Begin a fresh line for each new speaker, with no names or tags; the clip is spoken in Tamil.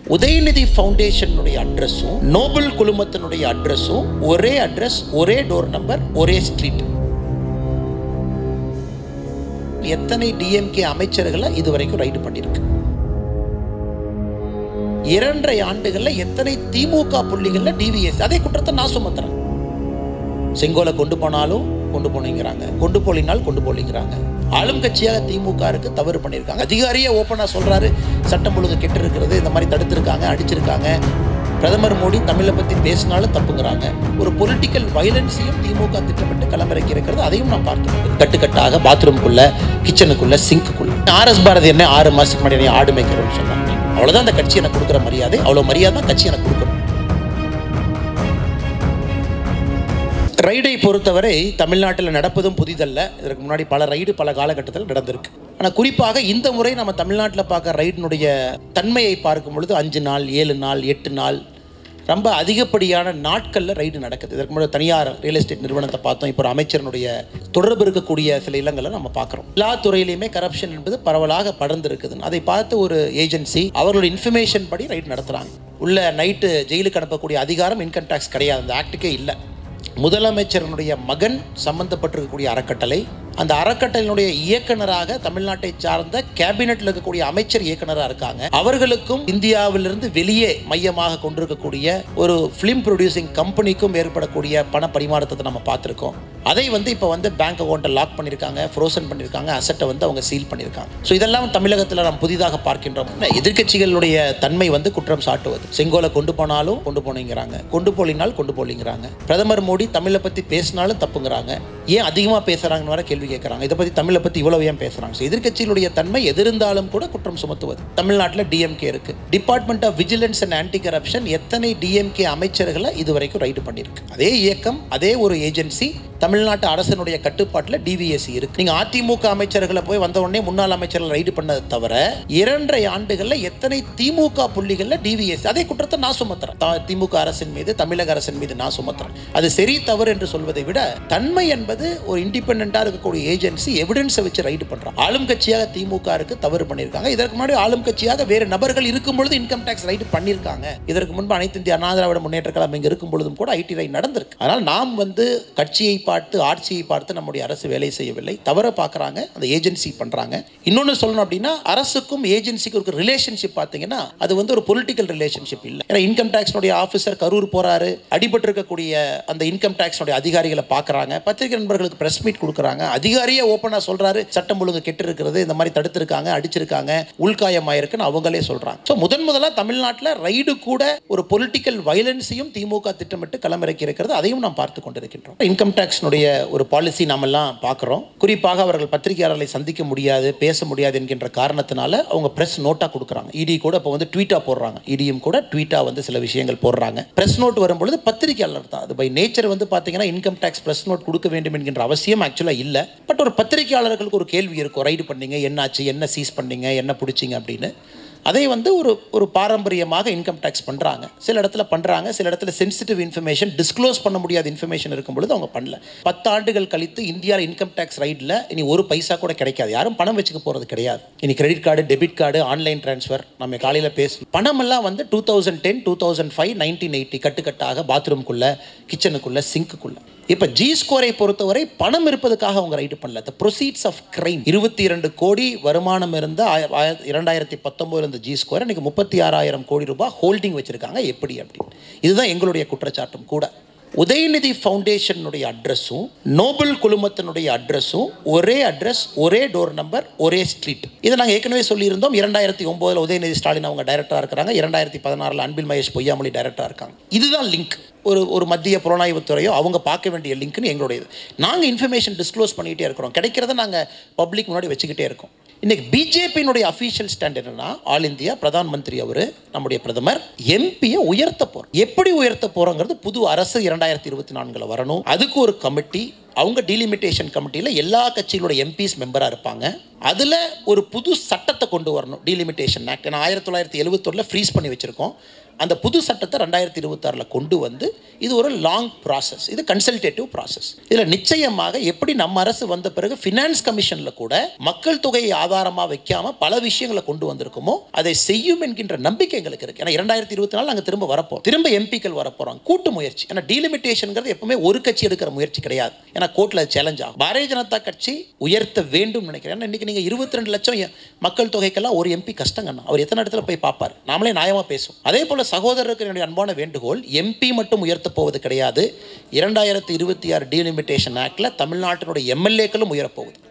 உதயநிதி ஃபவுண்டேஷனுடைய அட்ரஸும் நோபல் குழுமத்தினுடைய அட்ரஸும் ஒரே அட்ரஸ் ஒரே டோர் நம்பர் ஒரே ஸ்ட்ரீட் எத்தனை டிஎம்கே அமைச்சர்களை இதுவரைக்கும் ரைடு பண்ணியிருக்கு இரண்டரை ஆண்டுகள்ல எத்தனை திமுக புள்ளிகள்ல டிவிஎஸ் அதே குற்றத்தை நான் சுமத்துறேன் செங்கோலை கொண்டு போனாலும் கொண்டு போனீங்கிறாங்க கொண்டு போலினால் கொண்டு போலிங்கிறாங்க ஆளும் கட்சியாக திமுக இருக்கு தவறு பண்ணியிருக்காங்க அதிகாரியே ஓப்பனாக சொல்றாரு சட்டம் ஒழுங்கு கெட்டு இருக்கிறது இந்த மாதிரி தடுத்திருக்காங்க அடிச்சிருக்காங்க பிரதமர் மோடி தமிழை பற்றி பேசினாலும் தப்புங்கிறாங்க ஒரு பொலிட்டிக்கல் வயலன்ஸையும் திமுக திட்டமிட்டு களமிறக்கி இருக்கிறது அதையும் நான் பார்த்து கட்டுக்கட்டாக பாத்ரூம்குள்ள கிச்சனுக்குள்ள சிங்க்குள்ள ஆர் எஸ் பாரதி என்ன ஆறு மாசத்துக்கு முன்னாடி என்னை ஆடு மேய்க்கிறோம்னு சொன்னாங்க அவ்வளோதான் அந்த கட்சி எனக்கு கொடுக்குற மரியாதை அவ்வளோ மரியாதை தான் கட்சி எனக்கு கொடுக்கணும் ரைடை பொறுத்தவரை தமிழ்நாட்டில் நடப்பதும் புதிதல்ல இதற்கு முன்னாடி பல ரைடு பல காலகட்டத்தில் நடந்திருக்கு ஆனால் குறிப்பாக இந்த முறை நம்ம தமிழ்நாட்டில் பார்க்க ரைடினுடைய தன்மையை பார்க்கும் பொழுது அஞ்சு நாள் ஏழு நாள் எட்டு நாள் ரொம்ப அதிகப்படியான நாட்களில் ரைடு நடக்குது இதற்கு முன்னாடி தனியார் ரியல் எஸ்டேட் நிறுவனத்தை பார்த்தோம் இப்போ ஒரு அமைச்சரனுடைய தொடர்பு இருக்கக்கூடிய சில இல்லங்களை நம்ம பார்க்குறோம் எல்லா துறையிலையுமே கரப்ஷன் என்பது பரவலாக படர்ந்து இருக்குது அதை பார்த்து ஒரு ஏஜென்சி அவர்களுடைய இன்ஃபர்மேஷன் படி ரைடு நடத்துகிறாங்க உள்ள நைட்டு ஜெயிலுக்கு அனுப்பக்கூடிய அதிகாரம் இன்கம் டேக்ஸ் கிடையாது அந்த ஆக்டுக்கே இல்லை முதலமைச்சரனுடைய மகன் சம்பந்தப்பட்டிருக்கக்கூடிய அறக்கட்டளை அந்த அறக்கட்டளையினுடைய இயக்குனராக தமிழ்நாட்டை சார்ந்த கேபினெட்ல இருக்கக்கூடிய அமைச்சர் இயக்குனராக இருக்காங்க அவர்களுக்கும் இந்தியாவிலிருந்து வெளியே மையமாக கொண்டிருக்கக்கூடிய ஒரு ஃபிலிம் ப்ரொடியூசிங் கம்பெனிக்கும் ஏற்படக்கூடிய பண பரிமாற்றத்தை நம்ம பார்த்துருக்கோம் அதை வந்து இப்போ வந்து பேங்க் அக்கௌண்ட்டை லாக் பண்ணியிருக்காங்க ஃப்ரோசன் பண்ணியிருக்காங்க அசட்டை வந்து அவங்க சீல் பண்ணியிருக்காங்க ஸோ இதெல்லாம் தமிழகத்தில் நாம் புதிதாக பார்க்கின்றோம் எதிர்க்கட்சிகளுடைய தன்மை வந்து குற்றம் சாட்டுவது செங்கோலை கொண்டு போனாலும் கொண்டு போனீங்கிறாங்க கொண்டு போலினால் கொண்டு போலிங்கிறாங்க பிரதமர் மோடி தமிழை பற்றி பேசினாலும் தப்புங்கிறாங்க ஏன் அதிகமாக பேசுகிறாங்கன்னு வர கேள்வி கேட்குறாங்க இதை பற்றி தமிழை பற்றி இவ்வளவு ஏன் பேசுகிறாங்க ஸோ எதிர்க்கட்சிகளுடைய தன்மை எதிர்ந்தாலும் கூட குற்றம் சுமத்துவது தமிழ்நாட்டில் டிஎம்கே இருக்கு department of vigilance and anti corruption எத்தனை டிஎம்கே அமைச்சர்களை இதுவரைக்கும் ரைடு பண்ணியிருக்கு அதே இயக்கம் அதே ஒரு ஏஜென்சி தமிழ்நாட்டு அரசனுடைய கட்டுப்பாட்டில் டிவிஎஸ்சி இருக்கு நீங்க அதிமுக அமைச்சர்களை போய் வந்த உடனே முன்னாள் அமைச்சர்கள் ரைடு பண்ணதை தவிர இரண்டரை ஆண்டுகள்ல எத்தனை திமுக புள்ளிகள்ல டிவிஎஸ்சி அதே குற்றத்தை நான் சுமத்துறேன் த- திமுக அரசின் மீது தமிழக அரசின் மீது நான் சுமத்துறேன் அது சரி தவறு என்று சொல்வதை விட தன்மை என்பது ஒரு இண்டிபெண்டா இருக்கக்கூடிய ஏஜென்சி எவிடன்ஸை வச்சு ரைடு பண்றாங்க ஆளும் கட்சியாக திமுக இருக்கு தவறு பண்ணியிருக்காங்க இதற்கு முன்னாடி ஆளும் கட்சியாக வேறு நபர்கள் இருக்கும் பொழுது இன்கம் டேக்ஸ் ரைடு பண்ணியிருக்காங்க இதற்கு முன்பு அனைத்து இந்திய அண்ணா திராவிட முன்னேற்ற கழகம் இங்க இருக்கும் பொழுதும் கூட ஐடி ரைட் நடந்திருக்கு அதனால் நாம் வந்து கட்சியை பார்த்து ஆட்சியை பார்த்து நம்முடைய அரசு வேலை செய்யவில்லை தவற பார்க்குறாங்க அந்த ஏஜென்சி பண்றாங்க இன்னொன்று சொல்லணும் அப்படின்னா அரசுக்கும் ஏஜென்சிக்கும் இருக்க ரிலேஷன்ஷிப் பார்த்தீங்கன்னா அது வந்து ஒரு பொலிட்டிக்கல் ரிலேஷன்ஷிப் இல்லை ஏன்னா இன்கம் டேக்ஸ்னுடைய ஆஃபீஸர் கரூர் போறாரு அடிபட்டு இருக்கக்கூடிய அந்த இன்கம் டேக்ஸ்னுடைய அதிகாரிகளை பார்க்குறாங்க பத்திரிகை நண்பர்களுக்கு பிரஸ் மீட் கொடுக்குறாங்க அதிகாரியே ஓப்பனாக சொல்றாரு சட்டம் ஒழுங்கு கெட்டு இருக்கிறது இந்த மாதிரி தடுத்திருக்காங்க அடிச்சிருக்காங்க உள்காயமாயிருக்குன்னு அவங்களே சொல்றாங்க ஸோ முதன் முதலாக தமிழ்நாட்டில் ரைடு கூட ஒரு பொலிட்டிக்கல் வயலன்ஸையும் திமுக திட்டமிட்டு களமிறக்கி இருக்கிறது அதையும் நாம் பார்த்து கொண்டிருக்கின்றோம் இன்கம் டேக்ஸ்னுடைய ஒரு பாலிசி நாமெல்லாம் பார்க்குறோம் குறிப்பாக அவர்கள் பத்திரிகையாளர்களை சந்திக்க முடியாது பேச முடியாது என்கின்ற காரணத்தினால அவங்க பிரஸ் நோட்டாக கொடுக்குறாங்க இடி கூட இப்போ வந்து ட்வீட்டாக போடுறாங்க இடியும் கூட ட்வீட்டாக வந்து சில விஷயங்கள் போடுறாங்க பிரஸ் நோட் வரும்பொழுது பத்திரிகையாளர் தான் அது பை நேச்சர் வந்து பார்த்தீங்கன்னா இன்கம் டேக்ஸ் பிரஸ் நோட் கொடுக்க வேண்டும் என்கின்ற அவசியம் ஆக்சுவலாக இல்லை பட் ஒரு பத்திரிகையாளர்களுக்கு ஒரு கேள்வி இருக்கும் ரைடு பண்ணீங்க என்னாச்சு என்ன சீஸ் பண்ணீங்க என்ன பிடிச்சிங்க அப்படின்னு அதை வந்து ஒரு ஒரு பாரம்பரியமாக இன்கம் டேக்ஸ் பண்ணுறாங்க சில இடத்துல பண்ணுறாங்க சில இடத்துல சென்சிட்டிவ் இன்ஃபர்மேஷன் டிஸ்க்ளோஸ் பண்ண முடியாத இன்ஃபர்மேஷன் இருக்கும் பொழுது அவங்க பண்ணல பத்து ஆண்டுகள் கழித்து இந்தியாவில் இன்கம் டேக்ஸ் ரைட்டில் இனி ஒரு பைசா கூட கிடைக்காது யாரும் பணம் வச்சுக்க போகிறது கிடையாது இனி credit card debit card online transfer நம்ம காலையில் பேச பணமெல்லாம் வந்து two thousand ten two thousand five nineteen eighty கட்டுக்கட்டாக பாத்ரூம்குள்ளே கிச்சனுக்குள்ளே சிங்க்குள்ளே இப்போ ஜி ஸ்கோரை பொறுத்தவரை பணம் இருப்பதுக்காக அவங்க ரைடு பண்ணல த ப்ரொசீட்ஸ் ஆஃப் கிரைம் இருபத்தி இரண்டு கோடி வருமானம் இருந்த ஆய- ஆய- இரண்டாயிரத்தி பத்தொம்போது இருந்த ஜி ஸ்கோர் இன்னைக்கு முப்பத்தி ஆறாயிரம் கோடி ரூபாய் ஹோல்டிங் வச்சிருக்காங்க எப்படி அப்படின்னு இதுதான் எங்களுடைய குற்றச்சாட்டும் கூட உதயநிதி ஃபவுண்டேஷனுடைய அட்ரஸும் நோபல் குழுமத்தினுடைய அட்ரஸும் ஒரே அட்ரஸ் ஒரே டோர் நம்பர் ஒரே ஸ்ட்ரீட் இதை நாங்கள் ஏற்கனவே சொல்லியிருந்தோம் இரண்டாயிரத்தி ஒம்போதில் உதயநிதி ஸ்டாலின் அவங்க டைரக்டராக இருக்கிறாங்க இரண்டாயிரத்தி பதினாறில் அன்பில் மகேஷ் பொய்யாமொழி டைரக்டராக இருக்காங்க இதுதான் லிங்க் ஒரு ஒரு மத்திய புலனாய்வுத்துறையோ அவங்க பார்க்க வேண்டிய லிங்க்னு எங்களுடையது நாங்கள் இன்ஃபர்மேஷன் டிஸ்க்ளோஸ் பண்ணிக்கிட்டே இருக்கிறோம் கிடைக்கிறத நாங்கள் பப்ளிக் முன்னாடி வச்சுக்கிட்டே இருக்கோம் இன்னைக்கு பிஜேபியினுடைய அஃபீஷியல் ஸ்டாண்ட் என்னன்னா ஆல் இந்தியா பிரதான் மந்திரி அவர் நம்முடைய பிரதமர் எம்பியை உயர்த்த போறோம் எப்படி உயர்த்த போறோங்கிறது புது அரசு இரண்டாயிரத்தி இருபத்தி நான்குல வரணும் அதுக்கு ஒரு கமிட்டி அவங்க டீலிமிட்டேஷன் கமிட்டியில் எல்லா கட்சிகளோட எம்பிஸ் மெம்பராக இருப்பாங்க அதில் ஒரு புது சட்டத்தை கொண்டு வரணும் டீலிமிட்டேஷன் ஆக்ட் ஏன்னா ஆயிரத்தி தொள்ளாயிரத்தி எழுபத்தொன்னில் ஃப்ரீஸ் பண்ணி வச்சுருக்கோம் அந்த புது சட்டத்தை ரெண்டாயிரத்தி இருபத்தாறில் கொண்டு வந்து இது ஒரு லாங் ப்ராசஸ் இது கன்சல்டேட்டிவ் ப்ராசஸ் இதில் நிச்சயமாக எப்படி நம்ம அரசு வந்த பிறகு ஃபினான்ஸ் கமிஷனில் கூட மக்கள் தொகையை ஆதாரமாக வைக்காம பல விஷயங்களை கொண்டு வந்திருக்குமோ அதை செய்யும் என்கின்ற நம்பிக்கை எங்களுக்கு எங்களுக்கு இருக்குது ஏன்னா இரண்டாயிரத்தி இருபத்தி நாலு நாங்கள் திரும்ப வரப்போம் திரும்ப எம்பிக்கள் வரப்போகிறோம் கூட்டு முயற்சி ஏன்னா டீலிமிட்டேஷனுங்கிறது எப்பவுமே ஒரு கட்சி எடுக்கிற முயற்சி கிடையாது ஏன்னா கோர்ட்டில் அது சேலஞ்ச் ஆகும் பாரதிய ஜனதா கட்சி உயர்த்த வேண்டும் நினைக்கிறேன் ஏன்னா இன்னைக்கு நீங்கள் இருபத்தி ரெண்டு லட்சம் எ- மக்கள் தொகைக்கெல்லாம் ஒரு எம்பி கஷ்டங்கண்ணா அவர் எத்தனை இடத்துல போய் பார்ப்பார் நாமளே நியாயமாக பேசுவோம் அதே போல் சகோதரருக்கு என்னுடைய அன்பான வேண்டுகோள் எம்பி மட்டும் உயர்த்தப் போவது கிடையாது இரண்டாயிரத்தி இருபத்தி ஆறு டீலிமிட்டேஷன் ஆக்டில் தமிழ்நாட்டினுடைய எம்எல்ஏக்களும் உயரப்போகுது